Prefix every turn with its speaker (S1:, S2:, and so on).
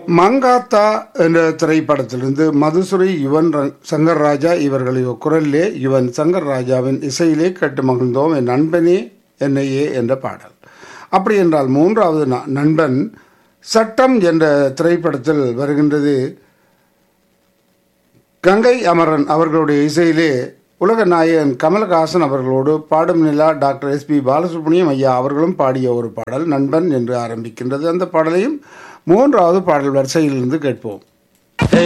S1: மங்காத்தா என்ற திரைப்படத்திலிருந்து மதுசுரி யுவன் ர- சங்கர் ராஜா இவர்களுடைய குரலிலே யுவன் சங்கர் ராஜாவின் இசையிலே கேட்டு மகிழ்ந்தோம் என் நண்பனே என்னையே என்ற பாடல் அப்படி என்றால் மூன்றாவது ந- நண்பன் சட்டம் என்ற திரைப்படத்தில் வருகின்றது கங்கை அமரன் அவர்களுடைய இசையிலே உலக நாயகன் கமலஹாசன் அவர்களோடு பாடும் நிலா டாக்டர் எஸ் பி பாலசுப்ரமணியம் ஐயா அவர்களும் பாடிய ஒரு பாடல் நண்பன் என்று ஆரம்பிக்கின்றது அந்த பாடலையும் மூன்றாவது பாடல் வரிசையிலிருந்து கேட்போம்